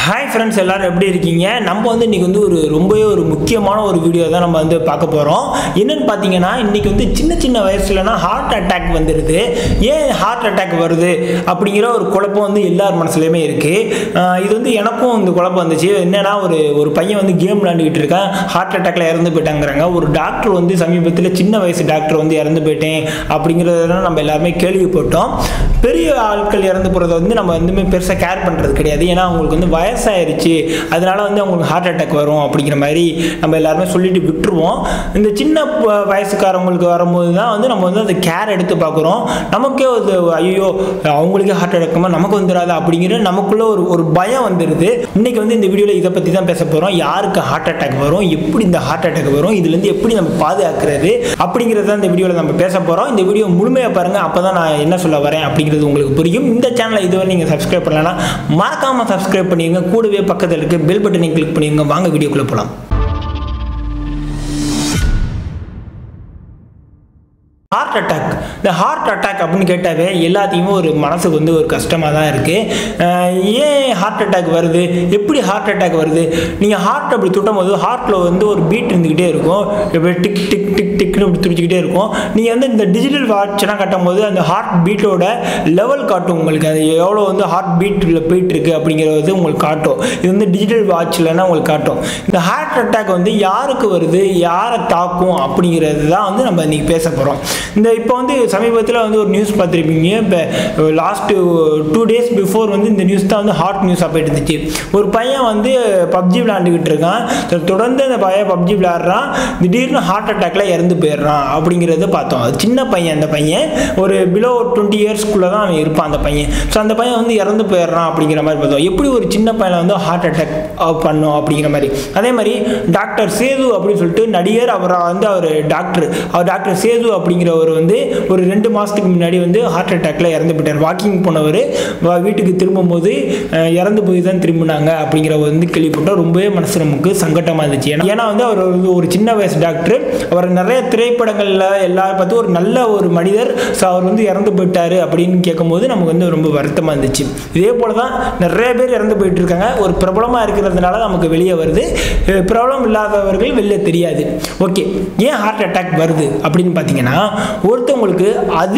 hi friends எல்லாரும் எப்படி இருக்கீங்க நம்ம வந்து இன்றைக்கி வந்து ஒரு ரொம்பவே ஒரு முக்கியமான ஒரு வீடியோ தான் நம்ம வந்து பார்க்க போகிறோம் என்னன்னு பார்த்தீங்கன்னா இன்றைக்கி வந்து சின்ன சின்ன வயசுலனா ஹார்ட் அட்டாக் வந்துடுது ஏன் ஹார்ட் அட்டாக் வருது அப்படிங்கிற ஒரு குழப்பம் வந்து எல்லார் மனசுலையுமே இருக்குது இது வந்து எனக்கும் இந்த குழப்பம் வந்துச்சு என்னன்னா ஒரு ஒரு பையன் வந்து கேம் விளாண்டுக்கிட்டு இருக்கான் ஹார்ட் அட்டாக்ல இறந்து போயிட்டாங்கிறாங்க ஒரு டாக்டர் வந்து சமீபத்தில் சின்ன வயசு டாக்டர் வந்து இறந்து போயிட்டேன் அப்படிங்கிறதெல்லாம் நம்ம எல்லாருமே கேள்விப்பட்டோம் பெரிய ஆட்கள் இறந்து போகிறத வந்து நம்ம வந்து பெருசாக கேர் பண்ணுறது கிடையாது ஏன்னா அவங்களுக்கு வந்து வயசாயிருச்சு அதனால வந்து அவங்களுக்கு ஹார்ட் அட்டாக் வரும் அப்படிங்கிற மாதிரி நம்ம எல்லாருமே சொல்லிட்டு விட்டுருவோம் இந்த சின்ன ப- வயசுக்காரவங்களுக்கு வரும்போது தான் வந்து நம்ம வந்து அந்த கேர் எடுத்து பார்க்குறோம் நமக்கே ஒரு ஐயோ அவங்களுக்கே ஹார்ட் அட்டாக்குமா நமக்கு வந்துடாது அப்படிங்கிற நமக்குள்ள ஒரு ஒரு பயம் வந்துடுது இன்னைக்கு வந்து இந்த வீடியோவில் இதை பற்றி தான் பேச போகிறோம் யாருக்கு ஹார்ட் அட்டாக் வரும் எப்படி இந்த ஹார்ட் அட்டாக் வரும் இதுலேருந்து எப்படி நம்ம பாதுகாக்கிறது அப்படிங்கிறது தான் இந்த வீடியோவில் நம்ம பேச போகிறோம் இந்த வீடியோ முழுமையாக பாருங்கள் அப்போ தான் நான் என்ன சொல்ல வரேன் அப்படிங்கிறது உங்களுக்கு புரியும் இந்த சேனலை இதுவரை நீங்கள் சப்ஸ்கிரைப் பண்ணலன்னா மறக்காமல் சப்ஸ்கிரைப் பண்ணிடுங்க கூடவே பக்கத்தில் இருக்க பெல் பட்டனை கிளிக் பண்ணிடுங்க வாங்க வீடியோக்குள்ளே போகலாம் ஹார்ட் அட்டாக் இந்த ஹார்ட் அட்டாக் அப்படின்னு கேட்டாவே எல்லாத்தையுமே ஒரு மனசுக்கு வந்து ஒரு கஷ்டமாக தான் இருக்குது ஏன் ஹார்ட் அட்டாக் வருது எப்படி ஹார்ட் அட்டாக் வருது நீங்கள் ஹார்ட் அப்படி துட்டும் போது ஹார்ட்டில் வந்து ஒரு பீட் இருந்துக்கிட்டே இருக்கும் இப்படி டிக் டிக் டிக் டிக்னு இப்படி துடிச்சிக்கிட்டே இருக்கும் நீங்கள் வந்து இந்த டிஜிட்டல் வாட்ச்லாம் கட்டும் போது அந்த ஹார்ட் பீட்டோட லெவல் காட்டும் உங்களுக்கு அது எவ்வளோ வந்து ஹார்ட் பீட்டில் போயிட்டு இருக்கு அப்படிங்கிறது உங்களுக்கு காட்டும் இது வந்து டிஜிட்டல் வாட்ச்லன்னா உங்களுக்கு காட்டும் இந்த ஹார்ட் அட்டாக் வந்து யாருக்கு வருது யாரை தாக்கும் அப்படிங்கிறது தான் வந்து நம்ம இன்னைக்கு பேச போகிறோம் இந்த இப்போ வந்து சமீபத்தில் வந்து ஒரு நியூஸ் பார்த்துருப்பீங்க இப்போ லாஸ்ட்டு டூ டேஸ் பிஃபோர் வந்து இந்த நியூஸ் தான் வந்து ஹாட் நியூஸாக போயிட்டு இருந்துச்சு ஒரு பையன் வந்து பப்ஜி விளாண்டுக்கிட்டு இருக்கான் தொ- தொடர்ந்து அந்த பையன் பப்ஜி விளாட்றான் திடீர்னு ஹார்ட் அட்டாக்ல இறந்து போயிடுறான் அப்படிங்கிறத பார்த்தோம் அது சின்ன பையன் அந்த பையன் ஒரு பிலோ டுவெண்ட்டி இயர்ஸ்க்குள்ளே தான் அவன் இருப்பான் அந்த பையன் ஸோ அந்த பையன் வந்து இறந்து போயிடுறான் அப்படிங்கிற மாதிரி பார்த்தோம் எப்படி ஒரு சின்ன பையனை வந்து ஹார்ட் அட்டாக் பண்ணும் அப்படிங்கிற மாதிரி அதே மாதிரி டாக்டர் சேது அப்படின்னு சொல்லிட்டு நடிகர் அவர் வந்து அவர் டாக்டர் அவர் டாக்டர் சேது அப்படிங்கிறவர் வந்து ஒரு ரெண்டு மாதத்துக்கு முன்னாடி வந்து ஹார்ட் அட்டாக்ல இறந்து போயிட்டார் வாக்கிங் போனவர் வ- வீட்டுக்கு திரும்பும்போது அஹ், இறந்து போய் தான் திரும்பினாங்க அப்படிங்கிற வந்து கேள்விப்பட்டோம் ரொம்பவே மனசு நமக்கு சங்கட்டமாக இருந்துச்சு ஏன்னா ஏன்னா வந்து அவர் வந்து ஒரு சின்ன வயசு டாக்டர் அவர் நிறைய திரைப்படங்களில் எல்லாரும் பார்த்து ஒரு நல்ல ஒரு மனிதர் ஸோ அவர் வந்து இறந்து போயிட்டாரு அப்படின்னு கேட்கும்போது நமக்கு வந்து ரொம்ப வருத்தமாக இருந்துச்சு இதே போல தான் நிறைய பேர் இறந்து போயிட்டு இருக்காங்க ஒரு பிரபலமாக இருக்கிறதுனால நமக்கு வெளியே வருது அஹ் பிரபலம் இல்லாதவர்கள் வெளியே தெரியாது ஓகே ஏன் ஹார்ட் அட்டாக் வருது அப்படின்னு பார்த்தீங்கன்னா ஒருத்தவங்களுக்கு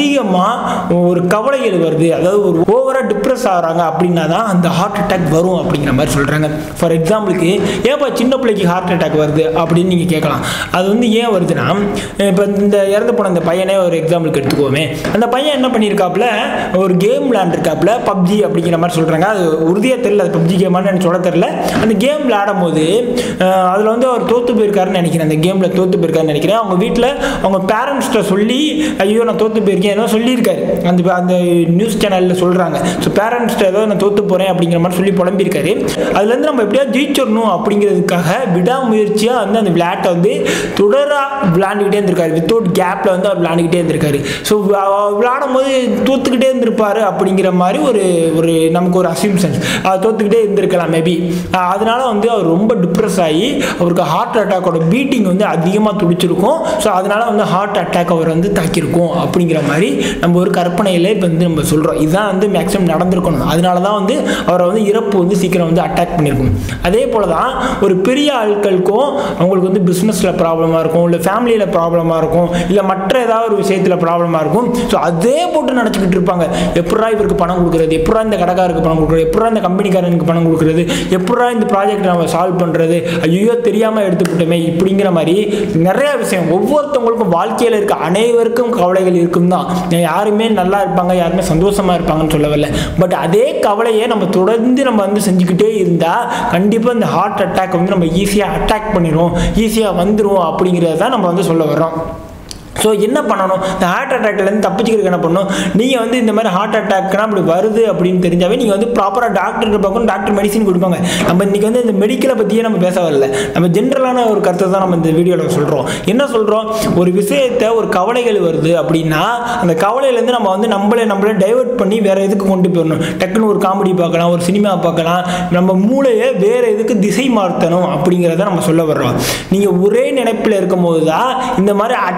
அதிகமாக ஒரு கவலைகள் வருது அதாவது ஒரு ஓவராக டிப்ரெஸ் ஆகிறாங்க அப்படின்னா தான் அந்த ஹார்ட் அட்டாக் வரும் அப்படிங்கிற மாதிரி சொல்கிறாங்க ஃபார் எக்ஸாம்பிளுக்கு ஏப்பா சின்ன பிள்ளைக்கு ஹார்ட் அட்டாக் வருது அப்படின்னு நீங்கள் கேட்கலாம் அது வந்து ஏன் வருதுன்னா இப்போ இந்த இறந்து போன அந்த பையனே ஒரு எக்ஸாம்பிளுக்கு எடுத்துக்கோமே அந்த பையன் என்ன பண்ணியிருக்காப்புல ஒரு கேம் விளையாண்டுருக்காப்புல பப்ஜி அப்படிங்கிற மாதிரி சொல்கிறாங்க அது உறுதியாக தெரியல அது பப்ஜி கேமான்னு எனக்கு சொல்ல தெரியல அந்த கேம் விளையாடும் போது அதில் வந்து அவர் தோத்து போயிருக்காருன்னு நினைக்கிறேன் அந்த கேமில் தோத்து போயிருக்காருன்னு நினைக்கிறேன் அவங்க வீட்டில் அவங்க பேரண்ட்ஸ்கிட்ட சொல்லி ஐயோ நான் தோத்து போயிருக்கேன் ஏதோ சொல்லியிருக்காரு அந்த அந்த நியூஸ் சேனலில் சொல்கிறாங்க ஸோ பேரண்ட்ஸ்கிட்ட ஏதோ நான் தோத்து போகிறேன் அப்படிங்கிற மாதிரி சொல்லி புலம்பியிருக்காரு அதுலேருந்து நம்ம எப்படியாவது ஜெயிச்சிடணும் அப்படிங்கிறதுக்காக விடாமுயற்சியாக வந்து அந்த விளையாட்டை வந்து தொடராக விளையாண்டுக்கிட்டே இருந்திருக்காரு வித்தவுட் கேப்பில் வந்து அவர் விளையாண்டுக்கிட்டே இருந்திருக்காரு ஸோ விளையாடும் போது தோத்துக்கிட்டே இருந்திருப்பாரு அப்படிங்கிற மாதிரி ஒரு ஒரு நமக்கு ஒரு அசிம்ஷன்ஸ் தோத்துக்கிட்டே இருந்திருக்கலாம் மேபி அதனால வந்து அவர் ரொம்ப டிப்ரெஸ் ஆகி அவருக்கு ஹார்ட் அட்டாக்கோட பீட்டிங் வந்து அதிகமாக துடிச்சிருக்கும் ஸோ அதனால வந்து ஹார்ட் அட்டாக் அவர் வந்து தாக்கியிருக்கும் அப்படிங்கிற மாதிரி நம்ம ஒரு கற்பனையில் இப்போ வந்து நம்ம சொல்கிறோம் இதுதான் வந்து மேக்ஸிமம் நடந்திருக்கணும் அதனால தான் வந்து அவரை வந்து இறப்பு வந்து சீக்கிரம் வந்து அட்டாக் பண்ணியிருக்கும் அதே போல் தான் ஒரு பெரிய ஆட்களுக்கும் அவங்களுக்கு வந்து பிஸ்னஸில் ப்ராப்ளமாக இருக்கும் இல்லை ஃபேமிலியில் ப்ராப்ளமாக இருக்கும் இல்லை மற்ற ஏதாவது ஒரு விஷயத்தில் ப்ராப்ளமாக இருக்கும் ஸோ அதே போட்டு நினச்சிக்கிட்டு இருப்பாங்க எப்படா இவருக்கு பணம் கொடுக்குறது எப்படா இந்த கடைக்காரருக்கு பணம் கொடுக்குறது எப்படா இந்த கம்பெனிக்காரனுக்கு பணம் கொடுக்குறது எப்படா இந்த ப்ராஜெக்ட் நம்ம சால்வ் பண்ணுறது ஐயோ தெரியாமல் எடுத்துக்கிட்டோமே இப்படிங்கிற மாதிரி நிறைய விஷயம் ஒவ்வொருத்தவங்களுக்கும் வாழ்க்கையில் இருக்க அனைவருக்கும் கவலைகள் இருக்கும் தான் யாருமே நல்லா இருப்பாங்க யாருமே சந்தோஷமா இருப்பாங்கன்னு சொல்லவில்லை பட் அதே கவலையை நம்ம தொடர்ந்து நம்ம வந்து செஞ்சுக்கிட்டே இருந்தால் கண்டிப்பாக இந்த ஹார்ட் அட்டாக் வந்து நம்ம ஈஸியாக அட்டாக் பண்ணிடும் ஈஸியாக வந்துடும் அப்படிங்கிறத தான் நம்ம வந்து சொல்ல வர்றோம் ஸோ என்ன பண்ணணும் இந்த ஹார்ட் அட்டாக்லேருந்து தப்பிச்சுக்கிறதுக்கு என்ன பண்ணணும் நீங்கள் வந்து இந்த மாதிரி ஹார்ட் அட்டாக்னா அப்படி வருது அப்படின்னு தெரிஞ்சாவே நீங்கள் வந்து ப்ராப்பராக டாக்டர்கிட்ட பார்க்கணும் டாக்டர் மெடிசின் கொடுப்பாங்க நம்ம இன்றைக்கி வந்து இந்த மெடிக்கலை பற்றியே நம்ம பேச வரல நம்ம ஜென்ரலான ஒரு கருத்தை தான் நம்ம இந்த வீடியோவில் சொல்கிறோம் என்ன சொல்கிறோம் ஒரு விஷயத்தை ஒரு கவலைகள் வருது அப்படின்னா அந்த கவலையிலேருந்து நம்ம வந்து நம்மளே நம்மளே டைவர்ட் பண்ணி வேறு எதுக்கு கொண்டு போயிடணும் டக்குன்னு ஒரு காமெடி பார்க்கலாம் ஒரு சினிமா பார்க்கலாம் நம்ம மூளையை வேறு எதுக்கு திசை மாற்றணும் அப்படிங்கிறத நம்ம சொல்ல வர்றோம் நீங்கள் ஒரே நினைப்பில் இருக்கும்போது தான் இந்த மாதிரி அட்டாக்ஸ்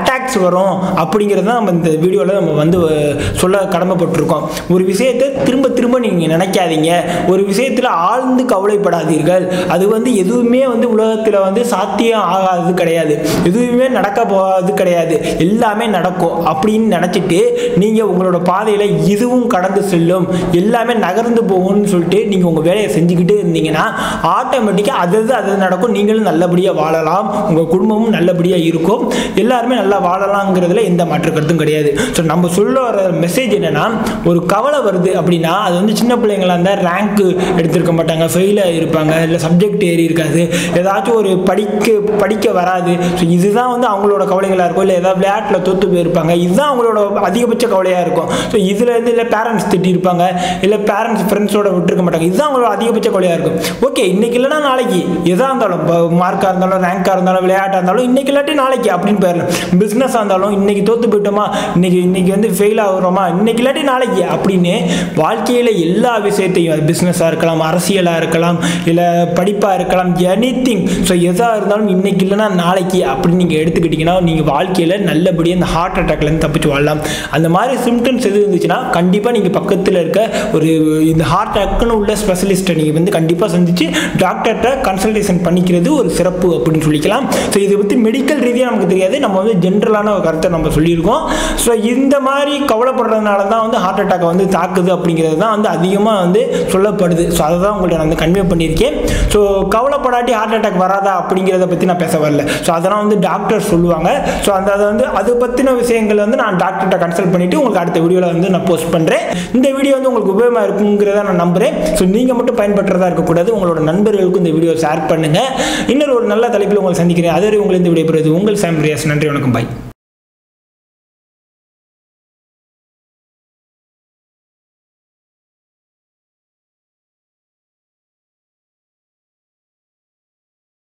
வரும் அப்படிங்கிறது தான் நம்ம இந்த வீடியோவில் நம்ம வந்து அஹ், சொல்ல கடமைப்பட்டிருக்கோம் ஒரு விஷயத்தை திரும்ப திரும்ப நீங்கள் நினைக்காதீங்க ஒரு விஷயத்தில் ஆழ்ந்து கவலைப்படாதீர்கள் அது வந்து எதுவுமே வந்து உலகத்தில் வந்து சாத்தியம் ஆகாதது கிடையாது எதுவுமே நடக்க போகாது கிடையாது எல்லாமே நடக்கும் அப்படின்னு நினச்சிட்டு நீங்கள் உங்களோட பாதையில் இதுவும் கடந்து செல்லும் எல்லாமே நகர்ந்து போகும்னு சொல்லிட்டு நீங்கள் உங்கள் வேலையை செஞ்சுக்கிட்டே இருந்தீங்கன்னா ஆட்டோமேட்டிக்காக அது அது அது நடக்கும் நீங்களும் நல்லபடியாக வாழலாம் உங்கள் குடும்பமும் நல்லபடியாக இருக்கும் எல்லாருமே நல்லா வாழலாங்கிறதுல எந்த மாற்று கருத்தும் கிடையாது ஸோ நம்ம சொல்ல வர மெசேஜ் என்னன்னா ஒரு கவலை வருது அப்படின்னா அது வந்து சின்ன பிள்ளைங்களா இருந்தால் ரேங்க்கு எடுத்திருக்க மாட்டாங்க ஃபெயிலாக இருப்பாங்க இல்லை சப்ஜெக்ட் ஏறி இருக்காது ஏதாச்சும் ஒரு படிக்க படிக்க வராது ஸோ இதுதான் வந்து அவங்களோட கவலைகளாக இருக்கும் இல்லை ஏதாவது விளையாட்டில் தோற்று போயிருப்பாங்க இதுதான் அவங்களோட அதிகபட்ச கவலையாக இருக்கும் ஸோ இதில் இருந்து இல்லை பேரண்ட்ஸ் திட்டிருப்பாங்க இல்லை பேரண்ட்ஸ் ஃப்ரெண்ட்ஸோட விட்டுருக்க மாட்டாங்க இதுதான் அவங்களோட அதிகபட்ச கவலையாக இருக்கும் ஓகே இன்னைக்கு இல்லைனா நாளைக்கு எதாக இருந்தாலும் மார்க்காக இருந்தாலும் ரேங்காக இருந்தாலும் விளையாட்டாக இருந்தாலும் இன்னைக்கு இல்லாட்டி நாளைக்கு அப்படின்னு போயிடலாம் பிஸ்னஸாக இருந்தாலும் இன்னைக்கு தோற்று போயிட்டோமா இன்னைக்கு இன்னைக்கு வந்து ஃபெயில் ஆகுறோமா இன்னைக்கு இல்லாட்டி நாளைக்கு அப்படின்னு வாழ்க்கையில் எல்லா விஷயத்தையும் பிஸ்னஸாக இருக்கலாம் அரசியலாக இருக்கலாம் இல்லை படிப்பாக இருக்கலாம் எனி திங் ஸோ எதாக இருந்தாலும் இன்னைக்கு இல்லைனா நாளைக்கு அப்படின்னு நீங்கள் எடுத்துக்கிட்டிங்கன்னா நீங்கள் வாழ்க்கையில் நல்லபடியாக இந்த ஹார்ட் அட்டாக்லேருந்து தப்பிச்சு வாழலாம் அந்த மாதிரி சிம்டம்ஸ் எது இருந்துச்சுன்னா கண்டிப்பாக நீங்கள் பக்கத்தில் இருக்க ஒரு இந்த ஹார்ட் அட்டாக்னு உள்ள ஸ்பெஷலிஸ்ட்டை நீங்கள் வந்து கண்டிப்பாக சந்திச்சு டாக்டர்கிட்ட கன்சல்டேஷன் பண்ணிக்கிறது ஒரு சிறப்பு அப்படின்னு சொல்லிக்கலாம் ஸோ இதை பற்றி மெடிக்கல் ரீதியாக நமக்கு தெரியாது நம்ம வந்து ஜென்ரலான ஒரு கருத்தை நம்ம சொல்லியிருக்கோம் ஸோ இந்த மாதிரி கவலைப்படுறதுனால தான் வந்து ஹார்ட் அட்டாக் வந்து தாக்குது அப்படிங்கிறது தான் வந்து அதிகமாக வந்து சொல்லப்படுது ஸோ அதை தான் உங்கள்ட்ட நான் வந்து கன்வே பண்ணியிருக்கேன் ஸோ கவலைப்படாட்டி ஹார்ட் அட்டாக் வராதா அப்படிங்கிறத பற்றி நான் பேச வரல ஸோ அதெல்லாம் வந்து டாக்டர் சொல்லுவாங்க ஸோ அந்த அதை வந்து அது பற்றின விஷயங்கள் வந்து நான் டாக்டர்கிட்ட கன்சல்ட் பண்ணிவிட்டு உங்களுக்கு அடுத்த வீடியோவில் வந்து நான் போஸ்ட் பண்ணுறேன் இந்த வீடியோ வந்து உங்களுக்கு உபயோகமாக இருக்குங்கிறத நான் நம்புகிறேன் ஸோ நீங்கள் மட்டும் பயன்படுறதா இருக்கக்கூடாது உங்களோட நண்பர்களுக்கும் இந்த வீடியோ ஷேர் பண்ணுங்கள் இன்னொரு ஒரு நல்ல தலைப்பில் உங்களை சந்திக்கிறேன் அதுவரை உங்களை இந்த விடைபெறுவது உங்கள் சாம் ரியாஸ் நன்றி வணக்கம் பாய்